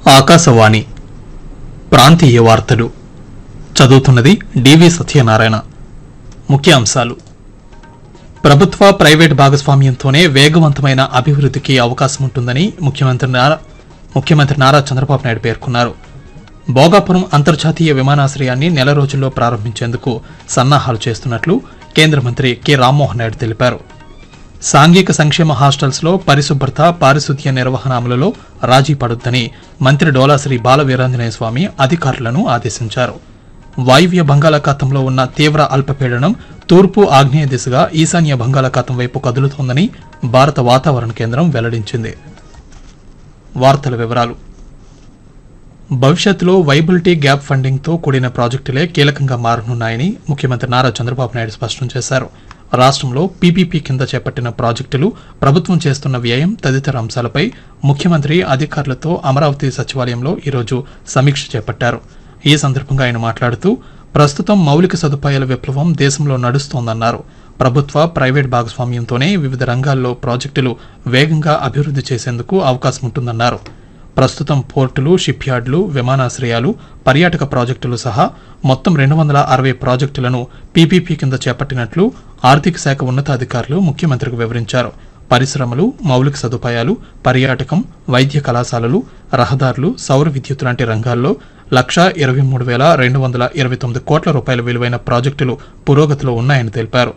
ఆకాశవాణి ప్రాంతీయ వార్తలు చదువుతున్నది డివి సత్యనారాయణ ముఖ్యాంశాలు ప్రభుత్వ ప్రైవేట్ భాగస్వామ్యంతోనే వేగవంతమైన అభివృద్ధికి అవకాశం ఉంటుందని ముఖ్యమంత్రి నారా ముఖ్యమంత్రి నారా చంద్రబాబు నాయుడు పేర్కొన్నారు భోగాపురం అంతర్జాతీయ విమానాశ్రయాన్ని నెల రోజుల్లో ప్రారంభించేందుకు సన్నాహాలు చేస్తున్నట్లు కేంద్ర మంత్రి కె రామ్మోహన్ నాయుడు తెలిపారు సాంఘిక సంక్షేమ హాస్టల్స్లో పరిశుభ్రత పారిశుద్ధ్య నిర్వహణ అమలులో రాజీ పడొద్దని మంత్రి డోలాశ్రీ బాల వీరాంజనేయ స్వామి అధికారులను ఆదేశించారు వాయువ్య బంగాళాఖాతంలో ఉన్న తీవ్ర అల్పపీడనం తూర్పు ఆగ్నేయ దిశగా ఈశాన్య బంగాళాఖాతం వైపు కదులుతోందని భారత వాతావరణ కేంద్రం వెల్లడించింది వార్తల వివరాలు భవిష్యత్తులో వైబిలిటీ గ్యాప్ ఫండింగ్తో కూడిన ప్రాజెక్టులే కీలకంగా మారనున్నాయని ముఖ్యమంత్రి నారా చంద్రబాబు నాయుడు స్పష్టం చేశారు రాష్ట్రంలో పీపీపీ కింద చేపట్టిన ప్రాజెక్టులు ప్రభుత్వం చేస్తున్న వ్యయం తదితర అంశాలపై ముఖ్యమంత్రి అధికారులతో అమరావతి సచివాలయంలో ఈరోజు సమీక్ష చేపట్టారు ఈ సందర్భంగా ఆయన మాట్లాడుతూ ప్రస్తుతం మౌలిక సదుపాయాల విప్లవం దేశంలో నడుస్తోందన్నారు ప్రభుత్వ ప్రైవేట్ భాగస్వామ్యంతోనే వివిధ రంగాల్లో ప్రాజెక్టులు వేగంగా అభివృద్ధి చేసేందుకు అవకాశం ఉంటుందన్నారు ప్రస్తుతం పోర్టులు షిప్ యార్డులు విమానాశ్రయాలు పర్యాటక ప్రాజెక్టులు సహా మొత్తం రెండు వందల అరవై ప్రాజెక్టులను పీపీపీ కింద చేపట్టినట్లు ఆర్థిక శాఖ ఉన్నతాధికారులు ముఖ్యమంత్రికి వివరించారు పరిశ్రమలు మౌలిక సదుపాయాలు పర్యాటకం వైద్య కళాశాలలు రహదారులు సౌర విద్యుత్ లాంటి రంగాల్లో లక్షా ఇరవై మూడు వేల రెండు వందల ఇరవై తొమ్మిది కోట్ల రూపాయల విలువైన ప్రాజెక్టులు పురోగతిలో ఉన్నాయని తెలిపారు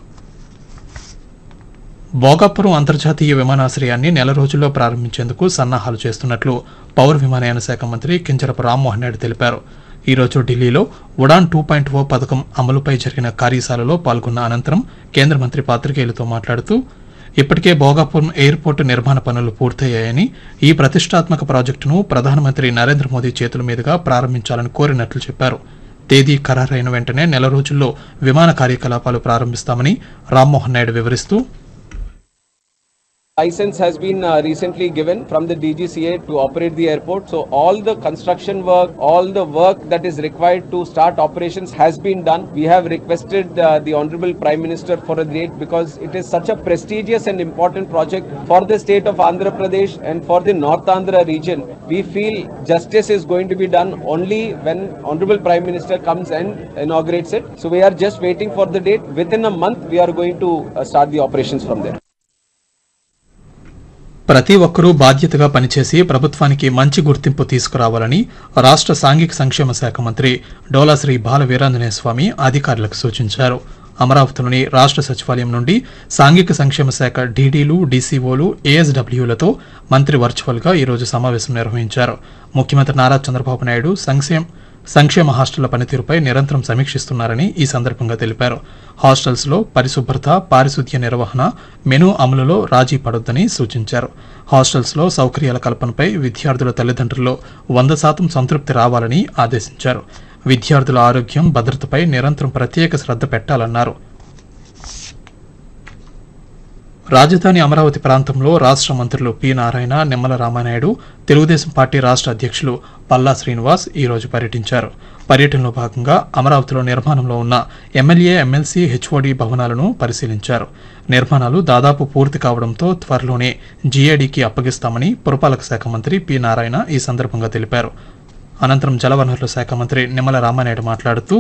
భోగాపురం అంతర్జాతీయ విమానాశ్రయాన్ని నెల రోజుల్లో ప్రారంభించేందుకు సన్నాహాలు చేస్తున్నట్లు పౌర విమానయాన శాఖ మంత్రి కింజరపు రామ్మోహన్ నాయుడు తెలిపారు ఈ రోజు ఢిల్లీలో ఉడాన్ టూ పాయింట్ ఓ పథకం అమలుపై జరిగిన కార్యశాలలో పాల్గొన్న అనంతరం కేంద్ర మంత్రి పాత్రికేయులతో మాట్లాడుతూ ఇప్పటికే భోగాపురం ఎయిర్పోర్టు నిర్మాణ పనులు పూర్తయ్యాయని ఈ ప్రతిష్టాత్మక ప్రాజెక్టును ప్రధానమంత్రి నరేంద్ర మోదీ చేతుల మీదుగా ప్రారంభించాలని కోరినట్లు చెప్పారు తేదీ ఖరారైన వెంటనే నెల రోజుల్లో విమాన కార్యకలాపాలు ప్రారంభిస్తామని రామ్మోహన్ నాయుడు వివరిస్తూ license has been uh, recently given from the DGCA to operate the airport. So all the construction work, all the work that is required to start operations has been done. We have requested uh, the Honorable Prime Minister for a date because it is such a prestigious and important project for the state of Andhra Pradesh and for the North Andhra region. We feel justice is going to be done only when Honorable Prime Minister comes and inaugurates it. So we are just waiting for the date. Within a month, we are going to uh, start the operations from there. ప్రతి ఒక్కరూ బాధ్యతగా పనిచేసి ప్రభుత్వానికి మంచి గుర్తింపు తీసుకురావాలని రాష్ట్ర సాంఘిక సంక్షేమ శాఖ మంత్రి డోలాశ్రీ బాల వీరాంజనేయ స్వామి అధికారులకు సూచించారు అమరావతిలోని రాష్ట్ర సచివాలయం నుండి సాంఘిక సంక్షేమ శాఖ డీడీలు డీసీఓలు ఏఎస్డబ్ల్యూలతో మంత్రి వర్చువల్గా ఈరోజు సమావేశం నిర్వహించారు ముఖ్యమంత్రి నారా చంద్రబాబు నాయుడు సంక్షేమ సంక్షేమ హాస్టళ్ల పనితీరుపై నిరంతరం సమీక్షిస్తున్నారని ఈ సందర్భంగా తెలిపారు హాస్టల్స్లో పరిశుభ్రత పారిశుద్ధ్య నిర్వహణ మెను అమలులో రాజీ పడొద్దని సూచించారు హాస్టల్స్లో సౌకర్యాల కల్పనపై విద్యార్థుల తల్లిదండ్రుల్లో వంద శాతం సంతృప్తి రావాలని ఆదేశించారు విద్యార్థుల ఆరోగ్యం భద్రతపై నిరంతరం ప్రత్యేక శ్రద్ధ పెట్టాలన్నారు రాజధాని అమరావతి ప్రాంతంలో రాష్ట్ర మంత్రులు పి నారాయణ నిమ్మల రామానాయుడు తెలుగుదేశం పార్టీ రాష్ట్ర అధ్యక్షులు పల్లా శ్రీనివాస్ ఈ రోజు పర్యటించారు పర్యటనలో భాగంగా అమరావతిలో నిర్మాణంలో ఉన్న ఎమ్మెల్యే ఎమ్మెల్సీ హెచ్ఓడి భవనాలను పరిశీలించారు నిర్మాణాలు దాదాపు పూర్తి కావడంతో త్వరలోనే జీఏడీకి అప్పగిస్తామని పురపాలక శాఖ మంత్రి పి నారాయణ ఈ సందర్భంగా తెలిపారు అనంతరం జలవనరుల శాఖ మంత్రి నిమ్మల రామానాయుడు మాట్లాడుతూ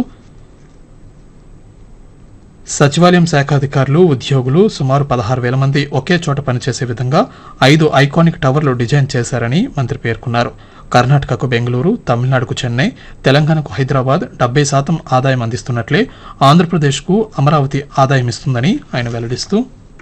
సచివాలయం శాఖ అధికారులు ఉద్యోగులు సుమారు పదహారు వేల మంది ఒకే చోట పనిచేసే విధంగా ఐదు ఐకానిక్ టవర్లు డిజైన్ చేశారని మంత్రి పేర్కొన్నారు కర్ణాటకకు బెంగళూరు తమిళనాడుకు చెన్నై తెలంగాణకు హైదరాబాద్ డెబ్బై శాతం ఆదాయం అందిస్తున్నట్లే ఆంధ్రప్రదేశ్కు అమరావతి ఆదాయం ఇస్తుందని ఆయన వెల్లడిస్తూ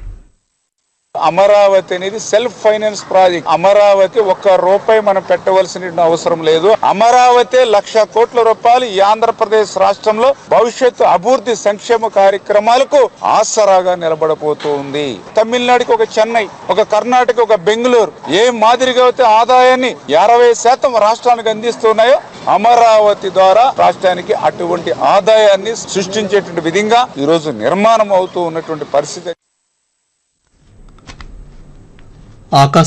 అమరావతి అనేది సెల్ఫ్ ఫైనాన్స్ ప్రాజెక్ట్ అమరావతి ఒక్క రూపాయి మనం పెట్టవలసిన అవసరం లేదు అమరావతి లక్ష కోట్ల రూపాయలు ఈ ఆంధ్రప్రదేశ్ రాష్ట్రంలో భవిష్యత్తు అభివృద్ధి సంక్షేమ కార్యక్రమాలకు ఆసరాగా నిలబడబోతూ ఉంది తమిళనాడుకి ఒక చెన్నై ఒక కర్ణాటక ఒక బెంగళూరు ఏ మాదిరిగా అయితే ఆదాయాన్ని అరవై శాతం రాష్ట్రానికి అందిస్తున్నాయో అమరావతి ద్వారా రాష్ట్రానికి అటువంటి ఆదాయాన్ని సృష్టించేటువంటి విధంగా ఈ రోజు నిర్మాణం అవుతూ ఉన్నటువంటి పరిస్థితి ఆకాశ